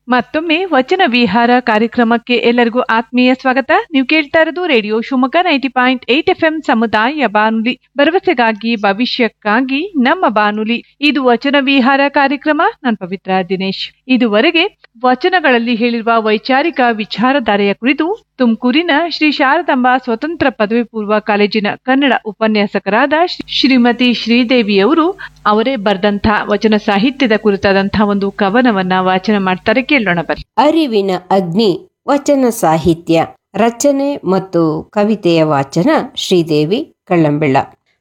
ಮತ್ತೊಮ್ಮೆ ವಚನ ವಿಹಾರ ಕಾರ್ಯಕ್ರಮಕ್ಕೆ ಎಲ್ಲರಿಗೂ ಆತ್ಮೀಯ ಸ್ವಾಗತ ನೀವು ಕೇಳ್ತಾ ಇರೋದು radio Shivamogga ninety point eight F M ಸಮುದಾಯ ಬಾನುಲಿ ಭರವಸೆಗಾಗಿ ಭವಿಷ್ಯಕ್ಕಾಗಿ ನಮ್ಮ ಬಾನುಲಿ ಇದು ವಚನ ವಿಹಾರ ಕಾರ್ಯಕ್ರಮ ನಾನು ಪವಿತ್ರ ದಿನೇಶ್ ಇದುವರೆಗೆ ವಚನಗಳಲ್ಲಿ ಹೇಳಿರುವ ವೈಚಾರಿಕ ವಿಚಾರಧಾರೆಯ ಕುರಿತು ತುಮಕೂರಿನ ಶ್ರೀ ಶಾರದಾಂಬಾ ಸ್ವತಂತ್ರ ಪದವಿ ಪೂರ್ವ ಕಾಲೇಜಿನ ಕನ್ನಡ ಉಪನ್ಯಾಸಕರಾದ ಶ್ರೀ- ಶ್ರೀಮತಿ ಶ್ರೀದೇವಿಯವರು ಅವರೇ ಬರೆದಂಥ ವಚನ ಸಾಹಿತ್ಯದ ಕುರಿತಾದಂತಹ ಒಂದು ಕವನವನ್ನ ವಾಚನ ಮಾಡ್ತಾರೆ ಕೇಳೋಣ ಬರ್ರಿ ಅರಿವಿನ ಅಗ್ನಿ ವಚನ ಸಾಹಿತ್ಯ ರಚನೆ ಮತ್ತು ಕವಿತೆಯ ವಾಚನ ಶ್ರೀದೇವಿ ಕಳ್ಳಂಬೆಳ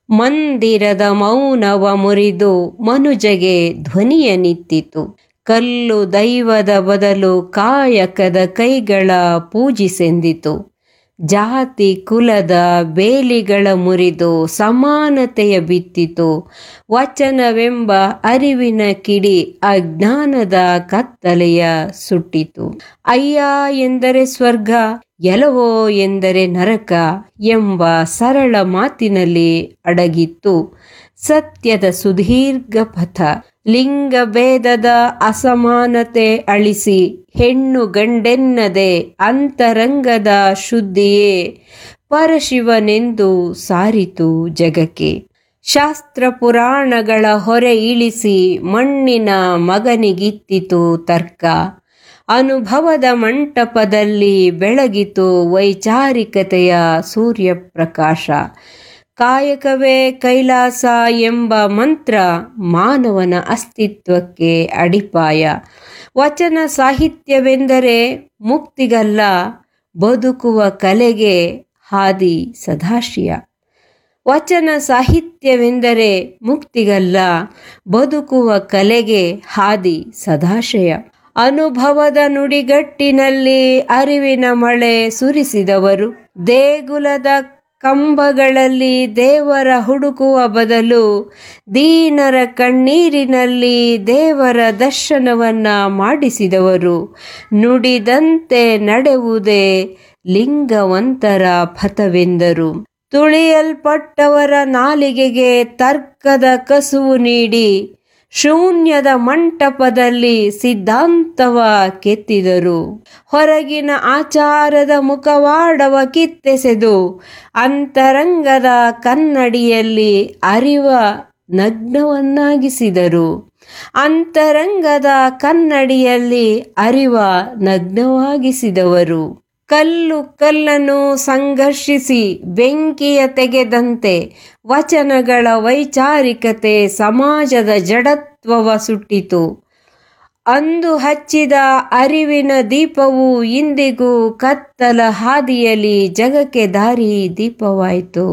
ಮಂದಿರದ ಮೌನವ ಮುರಿದು ಮನುಜಗೆ ಧ್ವನಿಯ ನಿತ್ತಿತು ಕಲ್ಲು ದೈವದ ಬದಲು ಕಾಯಕದ ಕೈಗಳ ಪೂಜಿಸೆಂದಿತು ಜಾತಿ ಕುಲದ ಬೇಲಿಗಳ ಮುರಿದು ಸಮಾನತೆಯ ಬಿತ್ತಿತು ವಚನವೆಂಬ ಅರಿವಿನ ಕಿಡಿ ಅಜ್ಞಾನದ ಕತ್ತಲೆಯ ಸುಟ್ಟಿತು ಅಯ್ಯ ಎಂದರೆ ಸ್ವರ್ಗ ಎಲವೋ ಎಂದರೆ ನರಕ ಎಂಬ ಸರಳ ಮಾತಿನಲ್ಲಿ ಅಡಗಿತ್ತು ಸತ್ಯದ ಸುದೀರ್ಘ ಪಥ ಲಿಂಗ ಭೇದದ ಅಸಮಾನತೆ ಅಳಿಸಿ ಹೆಣ್ಣು ಗಂಡೆನ್ನದೆ ಅಂತರಂಗದ ಶುದ್ಧಿಯೇ ಪರಶಿವನೆಂದು ಸಾರಿತು ಜಗಕ್ಕೆ ಶಾಸ್ತ್ರ ಪುರಾಣಗಳ ಹೊರೆ ಇಳಿಸಿ ಮಣ್ಣಿನ ಮಗನಿಗಿತ್ತಿತು ತರ್ಕ ಅನುಭವದ ಮಂಟಪದಲ್ಲಿ ಬೆಳಗಿತು ವೈಚಾರಿಕತೆಯ ಸೂರ್ಯಪ್ರಕಾಶ ಕಾಯಕವೇ ಕೈಲಾಸ ಎಂಬ ಮಂತ್ರ ಮಾನವನ ಅಸ್ತಿತ್ವಕ್ಕೆ ಅಡಿಪಾಯ ವಚನ ಸಾಹಿತ್ಯವೆಂದರೆ ಮುಕ್ತಿಗಲ್ಲ ಬದುಕುವ ಕಲೆಗೆ ಹಾದಿ ಸದಾಶಯ ವಚನ ಸಾಹಿತ್ಯವೆಂದರೆ ಮುಕ್ತಿಗಲ್ಲ ಬದುಕುವ ಕಲೆಗೆ ಹಾದಿ ಸದಾಶಯ ಅನುಭವದ ನುಡಿಗಟ್ಟಿನಲ್ಲಿ ಅರಿವಿನ ಮಳೆ ಸುರಿಸಿದವರು ದೇಗುಲದ ಕಂಬಗಳಲ್ಲಿ ದೇವರ ಹುಡುಕುವ ಬದಲು ದೀನರ ಕಣ್ಣೀರಿನಲ್ಲಿ ದೇವರ ದರ್ಶನವನ್ನ ಮಾಡಿಸಿದವರು ನುಡಿದಂತೆ ನಡೆವುದೇ ಲಿಂಗವಂತರ ಪಥವೆಂದರು ತುಳಿಯಲ್ಪಟ್ಟವರ ನಾಲಿಗೆಗೆ ತರ್ಕದ ಕಸುವು ನೀಡಿ ಶೂನ್ಯದ ಮಂಟಪದಲ್ಲಿ ಸಿದ್ಧಾಂತವ ಕೆತ್ತಿದರು ಹೊರಗಿನ ಆಚಾರದ ಮುಖವಾಡವ ಕಿತ್ತೆಸೆದು ಅಂತರಂಗದ ಕನ್ನಡಿಯಲ್ಲಿ ಅರಿವ ನಗ್ನವನ್ನಾಗಿಸಿದರು ಅಂತರಂಗದ ಕನ್ನಡಿಯಲ್ಲಿ ಅರಿವ ನಗ್ನವಾಗಿಸಿದವರು ಕಲ್ಲು ಕಲ್ಲನ್ನು ಸಂಘರ್ಷಿಸಿ ಬೆಂಕಿಯ ತೆಗೆದಂತೆ ವಚನಗಳ ವೈಚಾರಿಕತೆ ಸಮಾಜದ ಜಡತ್ವವ ಸುಟ್ಟಿತು ಅಂದು ಹಚ್ಚಿದ ಅರಿವಿನ ದೀಪವು ಇಂದಿಗೂ ಕತ್ತಲ ಹಾದಿಯಲ್ಲಿ ಜಗಕ್ಕೆ ದಾರಿ ದೀಪವಾಯಿತು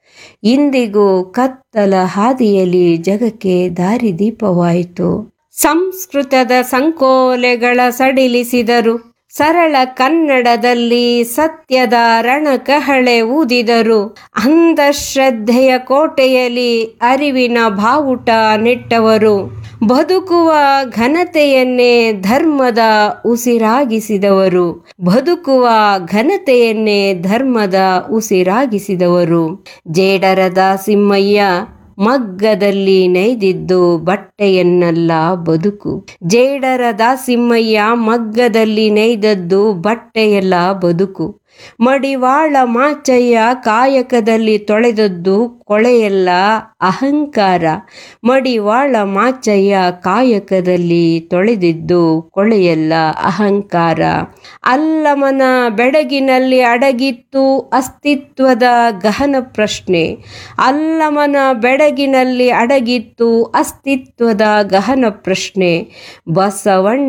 ಇಂದಿಗೂ ಕತ್ತಲ ಹಾದಿಯಲ್ಲಿ ಜಗಕ್ಕೆ ದಾರಿ ದೀಪವಾಯಿತು ಸಂಸ್ಕೃತದ ಸಂಕೋಲೆಗಳ ಸಡಿಲಿಸಿದರು ಸರಳ ಕನ್ನಡದಲ್ಲಿ ಸತ್ಯದ ರಣಕಹಳೆ ಊದಿದರು ಅಂಧಶ್ರದ್ಧೆಯ ಕೋಟೆಯಲ್ಲಿ ಅರಿವಿನ ಬಾವುಟ ನೆಟ್ಟವರು ಬದುಕುವ ಘನತೆಯನ್ನೇ ಧರ್ಮದ ಉಸಿರಾಗಿಸಿದವರು ಬದುಕುವ ಘನತೆಯನ್ನೇ ಧರ್ಮದ ಉಸಿರಾಗಿಸಿದವರು ಜೇಡರದ ಸಿಮ್ಮಯ್ಯ ಮಗ್ಗದಲ್ಲಿ ನೈದಿದ್ದು ಬಟ್ಟೆಯನ್ನಲ್ಲ ಬದುಕು ಜೇಡರ ದಾಸಿಮ್ಮಯ್ಯ ಮಗ್ಗದಲ್ಲಿ ನೈದದ್ದು ಬಟ್ಟೆಯಲ್ಲ ಬದುಕು ಮಡಿವಾಳ ಮಾಚಯ್ಯ ಕಾಯಕದಲ್ಲಿ ತೊಳೆದದ್ದು ಕೊಳೆಯಲ್ಲ ಅಹಂಕಾರ ಮಡಿವಾಳ ಮಾಚಯ್ಯ ಕಾಯಕದಲ್ಲಿ ತೊಳೆದಿದ್ದು ಕೊಳೆಯಲ್ಲ ಅಹಂಕಾರ ಅಲ್ಲಮನ ಬೆಡಗಿನಲ್ಲಿ ಅಡಗಿತ್ತು ಅಸ್ತಿತ್ವದ ಗಹನ ಪ್ರಶ್ನೆ ಅಲ್ಲಮನ ಬೆಡಗಿನಲ್ಲಿ ಅಡಗಿತ್ತು ಅಸ್ತಿತ್ವದ ಗಹನ ಪ್ರಶ್ನೆ ಬಸವಣ್ಣ